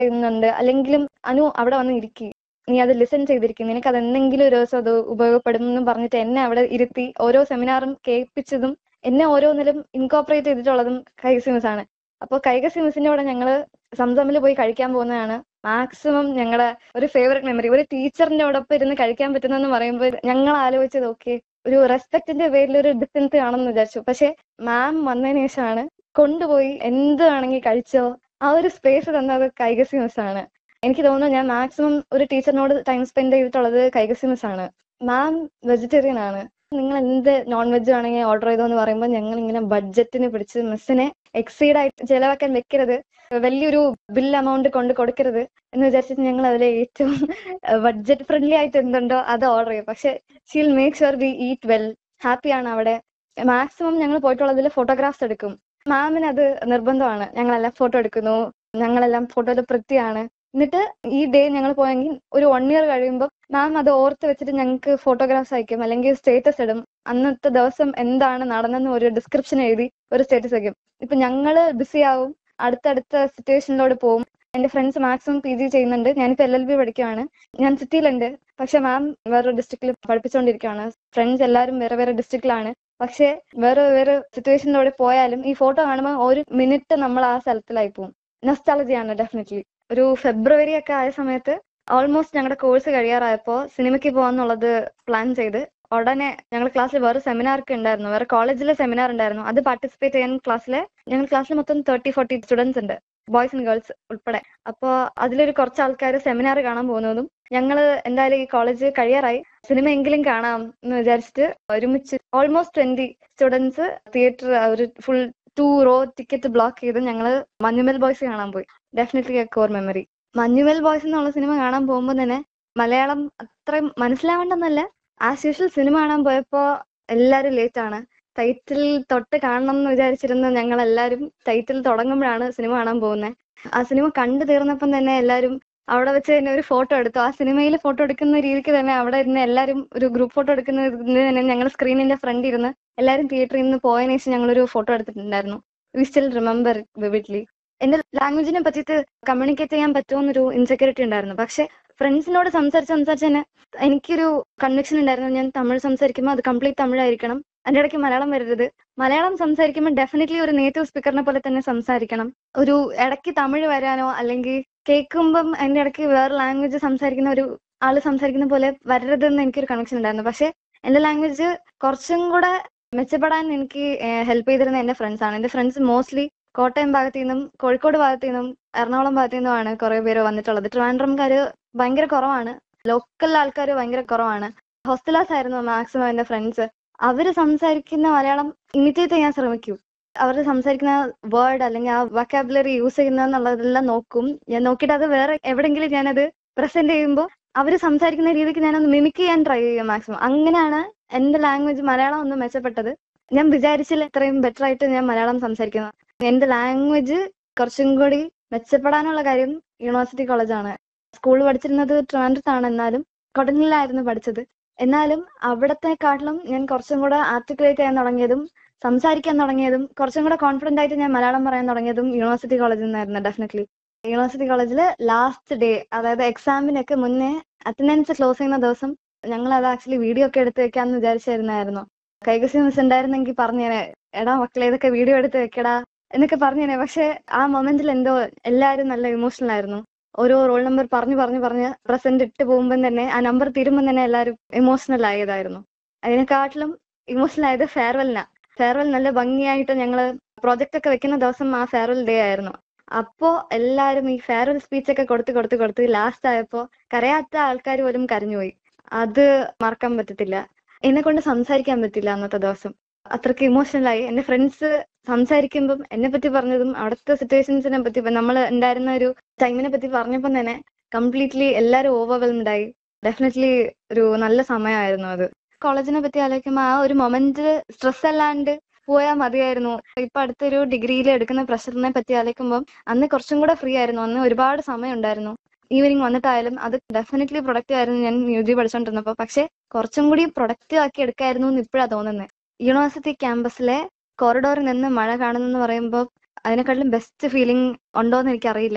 ചെയ്യുന്നുണ്ട് അല്ലെങ്കിലും അനു അവിടെ വന്ന് ഇരിക്കി നീ അത് ലിസൺ ചെയ്തിരിക്കും നിനക്ക് അത് എന്തെങ്കിലും ഒരു ദിവസം അത് ഉപയോഗപ്പെടും എന്ന് പറഞ്ഞിട്ട് എന്നെ അവിടെ ഇരുത്തി ഓരോ സെമിനാറും കേൾപ്പിച്ചതും എന്നെ ഓരോന്നിലും ഇൻകോപ്പറേറ്റ് ചെയ്തിട്ടുള്ളതും കൈസിമിസ് ആണ് അപ്പോൾ കൈകസിമിസിന്റെ കൂടെ ഞങ്ങള് സംസമിൽ പോയി കഴിക്കാൻ പോകുന്നതാണ് മാക്സിമം ഞങ്ങളുടെ ഒരു ഫേവറേറ്റ് മെമ്മറി ഒരു ടീച്ചറിന്റെ ഒപ്പം ഇരുന്ന് കഴിക്കാൻ പറ്റുന്നെന്ന് പറയുമ്പോൾ ഞങ്ങൾ ആലോചിച്ചത് ഓക്കെ ഒരു റെസ്പെക്ടിന്റെ പേരിൽ ഒരു ഡിസ്റ്റൻസ് കാണുമെന്ന് വിചാരിച്ചു പക്ഷെ മാം വന്നതിന് ശേഷമാണ് കൊണ്ടുപോയി എന്ത് വേണമെങ്കിൽ കഴിച്ചോ ആ ഒരു സ്പേസ് തന്നത് കൈകസിമിസ് ആണ് എനിക്ക് തോന്നുന്നു ഞാൻ മാക്സിമം ഒരു ടീച്ചറിനോട് ടൈം സ്പെൻഡ് ചെയ്തിട്ടുള്ളത് കൈകസിമിസ് ആണ് മാം വെജിറ്റേറിയൻ ആണ് നിങ്ങൾ എന്ത് നോൺ വെജ് ആണെങ്കിൽ ഓർഡർ ചെയ്തോ എന്ന് പറയുമ്പോൾ ഞങ്ങൾ ഇങ്ങനെ ബഡ്ജറ്റിന് പിടിച്ച് മിസ്സിനെ എക്സീഡ് ആയിട്ട് ചെലവാക്കാൻ വെക്കരുത് വലിയൊരു ബിൽ എമൗണ്ട് കൊണ്ട് കൊടുക്കരുത് എന്ന് വിചാരിച്ചിട്ട് ഞങ്ങൾ അതിലെ ഏറ്റവും ബഡ്ജറ്റ് ഫ്രണ്ട്ലി ആയിട്ട് എന്തുണ്ടോ അത് ഓർഡർ ചെയ്യും പക്ഷെ she'll make sure we eat well ഹാപ്പിയാണ് അവിടെ മാക്സിമം ഞങ്ങൾ പോയിട്ടുള്ളതിൽ ഫോട്ടോഗ്രാഫ്സ് എടുക്കും മാമിന് അത് നിർബന്ധമാണ് ഞങ്ങളെല്ലാം ഫോട്ടോ എടുക്കുന്നു ഞങ്ങളെല്ലാം ഫോട്ടോയിൽ വൃത്തിയാണ് എന്നിട്ട് ഈ ഡേ ഞങ്ങൾ പോയെങ്കിൽ ഒരു വൺ ഇയർ കഴിയുമ്പോൾ മാം അത് ഓർത്ത് വെച്ചിട്ട് ഞങ്ങൾക്ക് ഫോട്ടോഗ്രാഫ്സ് അയക്കും അല്ലെങ്കിൽ സ്റ്റേറ്റസ് ഇടും അന്നത്തെ ദിവസം എന്താണ് നടന്നെന്ന് ഒരു ഡിസ്ക്രിപ്ഷൻ എഴുതി ഒരു സ്റ്റേറ്റസ് വയ്ക്കും ഇപ്പൊ ഞങ്ങള് ബിസി ആവും അടുത്തടുത്ത സിറ്റുവേഷനിലോട് പോകും എന്റെ ഫ്രണ്ട്സ് മാക്സിമം പി ജി ചെയ്യുന്നുണ്ട് ഞാനിപ്പോ എൽ എൽ ബി പഠിക്കുവാണ് ഞാൻ സിറ്റിയിലുണ്ട് പക്ഷെ മാം വേറൊരു ഡിസ്ട്രിക്റ്റിൽ പഠിപ്പിച്ചുകൊണ്ടിരിക്കുകയാണ് ഫ്രണ്ട്സ് എല്ലാവരും വേറെ വേറെ ഡിസ്ട്രിക്റ്റിലാണ് പക്ഷെ വേറെ വേറെ സിറ്റുവേഷനിലൂടെ പോയാലും ഈ ഫോട്ടോ കാണുമ്പോൾ ഒരു മിനിറ്റ് നമ്മൾ ആ സ്ഥലത്തിലായി പോകും നൊസ്റ്റാളജിയാണ് ഡെഫിനറ്റ്ലി ഒരു ഫെബ്രുവരി ഒക്കെ ആയ സമയത്ത് ഓൾമോസ്റ്റ് ഞങ്ങളുടെ കോഴ്സ് കഴിയാറായപ്പോൾ സിനിമയ്ക്ക് പോകാന്നുള്ളത് പ്ലാൻ ചെയ്ത് ഉടനെ ഞങ്ങൾ ക്ലാസ്സിൽ വേറെ സെമിനാർ ഒക്കെ ഉണ്ടായിരുന്നു വേറെ കോളേജിലെ സെമിനാർ ഉണ്ടായിരുന്നു അത് പാർട്ടിസിപ്പേറ്റ് ചെയ്യാൻ ക്ലാസ്സിലെ ഞങ്ങൾ ക്ലാസ്സിൽ മൊത്തം തേർട്ടി ഫോർട്ടി സ്റ്റുഡൻസ് ഉണ്ട് ബോയ്സ് ആൻഡ് ഗേൾസ് ഉൾപ്പെടെ അപ്പോൾ അതിലൊരു കുറച്ച് ആൾക്കാർ സെമിനാർ കാണാൻ പോകുന്നതും ഞങ്ങൾ എന്തായാലും ഈ കോളേജ് കഴിയാറായി സിനിമ എങ്കിലും കാണാം എന്ന് വിചാരിച്ചിട്ട് ഒരുമിച്ച് ഓൾമോസ്റ്റ് ട്വന്റി സ്റ്റുഡൻസ് തിയേറ്റർ ഒരു full two row ticket block ചെയ്ത് ഞങ്ങൾ മഞ്ഞുമൽ ബോയ്സ് കാണാൻ പോയി definitely a core memory Manjummel boys എന്നുള്ള സിനിമ കാണാൻ പോകുമ്പോൾ തന്നെ മലയാളം അത്രയും മനസ്സിലാവേണ്ടെന്നല്ല ആസ് യൂഷ്വൽ സിനിമ കാണാൻ പോയപ്പോ എല്ലാരും ലേറ്റ് ആണ് ടൈറ്റിൽ തൊട്ട് കാണണം എന്ന് വിചാരിച്ചിരുന്ന ഞങ്ങൾ എല്ലാവരും ടൈറ്റിൽ തുടങ്ങുമ്പോഴാണ് സിനിമ കാണാൻ പോകുന്നത് ആ സിനിമ കണ്ടു തീർന്നപ്പം തന്നെ എല്ലാവരും അവിടെ വെച്ച് തന്നെ ഒരു ഫോട്ടോ എടുത്തു ആ സിനിമയിൽ ഫോട്ടോ എടുക്കുന്ന രീതിക്ക് തന്നെ അവിടെ ഇരുന്ന് എല്ലാവരും ഒരു ഗ്രൂപ്പ് ഫോട്ടോ എടുക്കുന്ന ഇതിന് തന്നെ ഞങ്ങൾ സ്ക്രീനിന്റെ ഫ്രണ്ട് ഇരുന്ന് എല്ലാവരും തിയേറ്ററിൽ നിന്ന് പോയതിനു ശേഷം ഞങ്ങളൊരു ഫോട്ടോ എടുത്തിട്ടുണ്ടായിരുന്നു വി സ്റ്റിൽ റിമെമ്പർ വിവിഡ്ലി എന്റെ ലാംഗ്വേജിനെ പറ്റിയിട്ട് കമ്മ്യൂണിക്കേറ്റ് ചെയ്യാൻ പറ്റുമെന്നൊരു ഇൻസെക്യൂരിറ്റി ഉണ്ടായിരുന്നു പക്ഷെ ഫ്രണ്ട്സിനോട് സംസാരിച്ച് സംസാരിച്ച് തന്നെ എനിക്കൊരു കൺവിക്ഷൻ ഉണ്ടായിരുന്നു ഞാൻ തമിഴ് സംസാരിക്കുമ്പോൾ അത് കംപ്ലീറ്റ് തമിഴായിരിക്കണം അതിന്റെ ഇടയ്ക്ക് മലയാളം വരരുത് മലയാളം സംസാരിക്കുമ്പോൾ ഡെഫിനറ്റ്ലി ഒരു നേറ്റീവ് സ്പീക്കറിനെ പോലെ തന്നെ സംസാരിക്കണം ഒരു ഇടയ്ക്ക് തമിഴ് വരാനോ അല്ലെങ്കിൽ കേൾക്കുമ്പം അതിന്റെ ഇടയ്ക്ക് വേറെ ലാംഗ്വേജ് സംസാരിക്കുന്ന ഒരു ആള് സംസാരിക്കുന്ന പോലെ വരരുതെന്ന് എനിക്കൊരു കണക്ഷൻ ഉണ്ടായിരുന്നു പക്ഷെ എന്റെ ലാംഗ്വേജ് കുറച്ചും കൂടെ മെച്ചപ്പെടാൻ എനിക്ക് ഹെൽപ്പ് ചെയ്തിരുന്ന എന്റെ ഫ്രണ്ട്സ് ആണ് എന്റെ ഫ്രണ്ട്സ് മോസ്റ്റ്ലി കോട്ടയം ഭാഗത്തു നിന്നും കോഴിക്കോട് ഭാഗത്തു നിന്നും എറണാകുളം ഭാഗത്തു നിന്നുമാണ് കുറെ പേര് വന്നിട്ടുള്ളത് ട്രിവാൻഡ്രംകാര് ഭയങ്കര കുറവാണ് ലോക്കൽ ആൾക്കാർ ഭയങ്കര കുറവാണ് ഹോസ്റ്റലാസ് ആയിരുന്നു മാക്സിമം എന്റെ ഫ്രണ്ട്സ് അവര് സംസാരിക്കുന്ന മലയാളം ഇമിറ്റേറ്റ് ചെയ്യാൻ ശ്രമിക്കും അവർ സംസാരിക്കുന്ന വേർഡ് അല്ലെങ്കിൽ ആ വക്കാബുലറി യൂസ് ചെയ്യുന്നതെന്നുള്ളതെല്ലാം നോക്കും ഞാൻ നോക്കിയിട്ട് അത് വേറെ എവിടെങ്കിലും ഞാനത് പ്രസന്റ് ചെയ്യുമ്പോൾ അവർ സംസാരിക്കുന്ന രീതിക്ക് ഞാനൊന്ന് മിമിക് ചെയ്യാൻ ട്രൈ ചെയ്യും മാക്സിമം അങ്ങനെയാണ് എന്റെ ലാംഗ്വേജ് മലയാളം ഒന്ന് മെച്ചപ്പെട്ടത് ഞാൻ വിചാരിച്ചില്ല ഇത്രയും ബെറ്റർ ആയിട്ട് ഞാൻ മലയാളം സംസാരിക്കുന്നത് എന്റെ ലാംഗ്വേജ് കുറച്ചും കൂടി മെച്ചപ്പെടാനുള്ള കാര്യം യൂണിവേഴ്സിറ്റി കോളേജാണ് സ്കൂൾ പഠിച്ചിരുന്നത് ട്രിവാൻഡ്രത്താണ് എന്നാലും കൊടനിലായിരുന്നു പഠിച്ചത് എന്നാലും അവിടത്തെക്കാട്ടിലും ഞാൻ കുറച്ചും കൂടെ ആർട്ടിക്കുലേറ്റ് ചെയ്യാൻ തുടങ്ങിയതും സംസാരിക്കാൻ തുടങ്ങിയതും കുറച്ചും കൂടെ കോൺഫിഡന്റ് ആയിട്ട് ഞാൻ മലയാളം പറയാൻ തുടങ്ങിയതും യൂണിവേഴ്സിറ്റി കോളേജിൽ നിന്നായിരുന്നു ഡെഫിനറ്റ്ലി യൂണിവേഴ്സിറ്റി കോളേജിൽ ലാസ്റ്റ് ഡേ അതായത് എക്സാമിനൊക്കെ മുന്നേ അറ്റൻഡൻസ് ക്ലോസ് ചെയ്യുന്ന ദിവസം ഞങ്ങൾ അത് ആക്ച്വലി വീഡിയോ ഒക്കെ എടുത്ത് വെക്കാന്ന് വിചാരിച്ചായിരുന്നായിരുന്നു കൈകസി മിസ് ഉണ്ടായിരുന്നെങ്കിൽ പറഞ്ഞേനെ എടാ മക്കളെ ഇതൊക്കെ വീഡിയോ എടുത്ത് വെക്കടാ എന്നൊക്കെ പറഞ്ഞേനെ പക്ഷെ ആ മൊമെന്റിൽ എന്തോ എല്ലാവരും നല്ല ഇമോഷണൽ ആയിരുന്നു ഓരോ റോൾ നമ്പർ പറഞ്ഞു പറഞ്ഞു പറഞ്ഞ് പ്രസന്റ് ഇട്ട് പോകുമ്പോൾ തന്നെ ആ നമ്പർ തീരുമ്പോൾ തന്നെ എല്ലാവരും ഇമോഷണൽ ആയതായിരുന്നു അതിനെക്കാട്ടിലും ഇമോഷണൽ ആയത് ഫെയർവെലിനാ ഫെയർവെൽ നല്ല ഭംഗിയായിട്ട് ഞങ്ങള് പ്രൊജക്ട് ഒക്കെ വെക്കുന്ന ദിവസം ആ ഫെയർവെൽ ഡേ ആയിരുന്നു അപ്പോ എല്ലാരും ഈ ഫെയർവെൽ സ്പീച്ച് ഒക്കെ കൊടുത്ത് കൊടുത്ത് കൊടുത്ത് ലാസ്റ്റ് ആയപ്പോ കരയാത്ത ആൾക്കാർ പോലും കരഞ്ഞുപോയി അത് മറക്കാൻ പറ്റത്തില്ല എന്നെ കൊണ്ട് സംസാരിക്കാൻ പറ്റില്ല അന്നത്തെ ദിവസം അത്രയ്ക്ക് ഇമോഷണൽ ആയി എന്റെ ഫ്രണ്ട്സ് സംസാരിക്കുമ്പം എന്നെ പറ്റി പറഞ്ഞതും അവിടുത്തെ സിറ്റുവേഷൻസിനെ പറ്റി നമ്മൾ ഉണ്ടായിരുന്ന ഒരു ടൈമിനെ പറ്റി പറഞ്ഞപ്പം തന്നെ കംപ്ലീറ്റ്ലി എല്ലാവരും ഓവർവെൽംഡ് ആയി ഡെഫിനറ്റ്ലി ഒരു നല്ല സമയമായിരുന്നു അത് കോളേജിനെ പറ്റി ആലോചിക്കുമ്പോൾ ആ ഒരു മൊമെന്റ് സ്ട്രെസ് അല്ലാണ്ട് പോയാൽ മതിയായിരുന്നു ഇപ്പൊ അടുത്തൊരു ഡിഗ്രിയിൽ എടുക്കുന്ന പ്രഷറിനെ പറ്റി ആലോചിക്കുമ്പോൾ അന്ന് കുറച്ചും കൂടെ ഫ്രീ ആയിരുന്നു അന്ന് ഒരുപാട് സമയം ഉണ്ടായിരുന്നു ഈവനിങ് വന്നിട്ടായാലും അത് ഡെഫിനറ്റ്ലി പ്രൊഡക്റ്റീവ് ആയിരുന്നു ഞാൻ യു ജി പഠിച്ചോണ്ടിരുന്നപ്പോൾ പക്ഷെ കുറച്ചും കൂടി പ്രൊഡക്റ്റീവ് ആക്കി എടുക്കായിരുന്നു എന്ന് ഇപ്പോഴാണ് തോന്നുന്നത് യൂണിവേഴ്സിറ്റി ക്യാമ്പസിലെ കോറിഡോറിൽ നിന്ന് മഴ കാണുന്നെന്ന് പറയുമ്പോൾ അതിനെക്കാട്ടിലും ബെസ്റ്റ് ഫീലിംഗ് ഉണ്ടോ എന്ന് എനിക്കറിയില്ല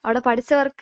അവിടെ പഠിച്ചവർക്ക്